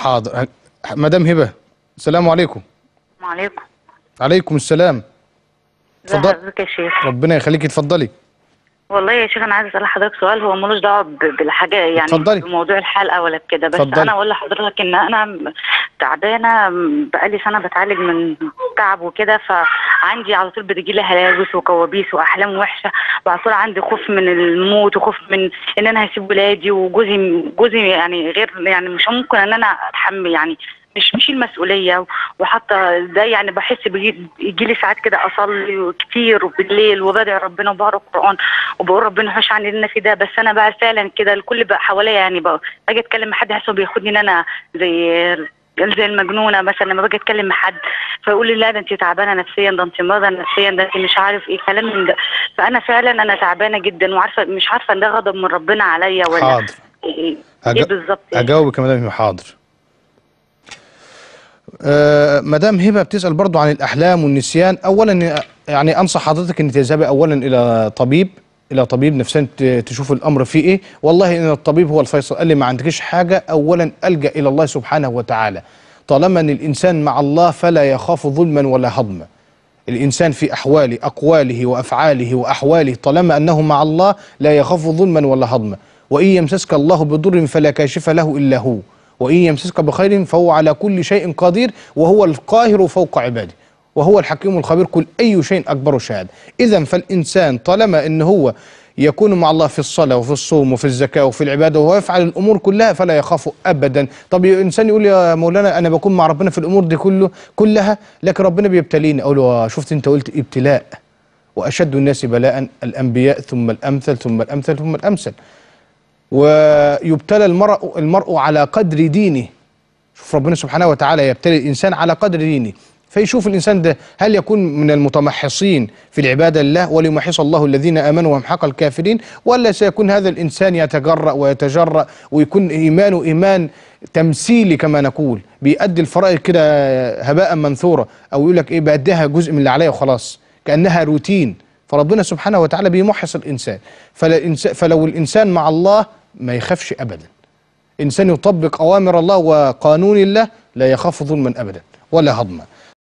حاضر ه- مدام هبه السلام عليكم وعليكم عليكم السلام ازي اتفضل. حضرتك يا شيخ ربنا يخليكي اتفضلي والله يا شيخ انا عايز اسال حضرتك سؤال هو ملوش دعوه ب- بالحاجه يعني اتفضلي. بموضوع الحلقه ولا بكده بس اتفضلي. انا اقول لحضرتك ان انا م- تعبانه م- بقالي سنه بتعالج من تعب وكده فعندي على طول بتجيلي هلاوس وكوابيس واحلام وحشه وعلى طول عندي خوف من الموت وخوف من ان انا هسيب ولادي وجوزي جوزي يعني غير يعني مش ممكن ان انا اتحمل يعني مش مش المسؤوليه وحتى ده يعني بحس بيجي لي ساعات كده اصلي كتير وبالليل وبدعي ربنا وبقرا القران وبقول ربنا يحوش عني اللي انا فيه ده بس انا بقى فعلا كده الكل بقى حواليا يعني بقى باجي اتكلم مع حد حاسه بياخدني ان انا زي زي المجنونه مثلا لما باجي اتكلم مع حد فيقول لي لا ده انت تعبانه نفسيا ده انت مرضى نفسيا ده انت مش عارف ايه كلام من ده فانا فعلا انا تعبانه جدا وعارفه مش عارفه ان ده غضب من ربنا عليا ولا حاضر ايه هج- إيه بالظبط إيه؟ اجاوبك يا مدام هبه حاضر آه مدام هبه بتسال برضو عن الاحلام والنسيان اولا يعني انصح حضرتك ان تذهبي اولا الى طبيب الى طبيب نفساني ت- تشوف الامر فيه ايه والله ان الطبيب هو الفيصل قال لي ما عندكش حاجه اولا الجا الى الله سبحانه وتعالى طالما ان الانسان مع الله فلا يخاف ظلما ولا هضما الإنسان في أحواله أقواله وأفعاله وأحواله طالما أنه مع الله لا يخاف ظلما ولا هضما وإن يمسسك الله بضر فلا كاشف له إلا هو وإن يمسسك بخير فهو على كل شيء قدير وهو القاهر فوق عباده وهو الحكيم الخبير كل أي شيء أكبر شهادة إذا فالإنسان طالما أن هو يكون مع الله في الصلاة وفي الصوم وفي الزكاة وفي العبادة وهو يفعل الأمور كلها فلا يخاف أبدا طب الإنسان يقول يا مولانا أنا بكون مع ربنا في الأمور دي كله كلها لكن ربنا بيبتليني أقول له شفت أنت قلت ابتلاء وأشد الناس بلاء الأنبياء ثم الأمثل ثم الأمثل ثم الأمثل ويبتلى المرء المرء على قدر دينه شوف ربنا سبحانه وتعالى يبتلي الإنسان على قدر دينه فيشوف الإنسان ده هل يكون من المتمحصين في العبادة لله وليمحص الله الذين آمنوا ويمحق الكافرين ولا سيكون هذا الإنسان يتجرأ ويتجرأ ويكون إيمانه إيمان تمثيلي كما نقول بيأدي الفرائض كده هباء منثورا أو يقول لك إيه بأديها جزء من اللي عليا وخلاص كأنها روتين فربنا سبحانه وتعالى بيمحص الإنسان فلا الإنسان فلو الإنسان مع الله ما يخافش أبدا إنسان يطبق أوامر الله وقانون الله لا يخاف ظلما أبدا ولا هضما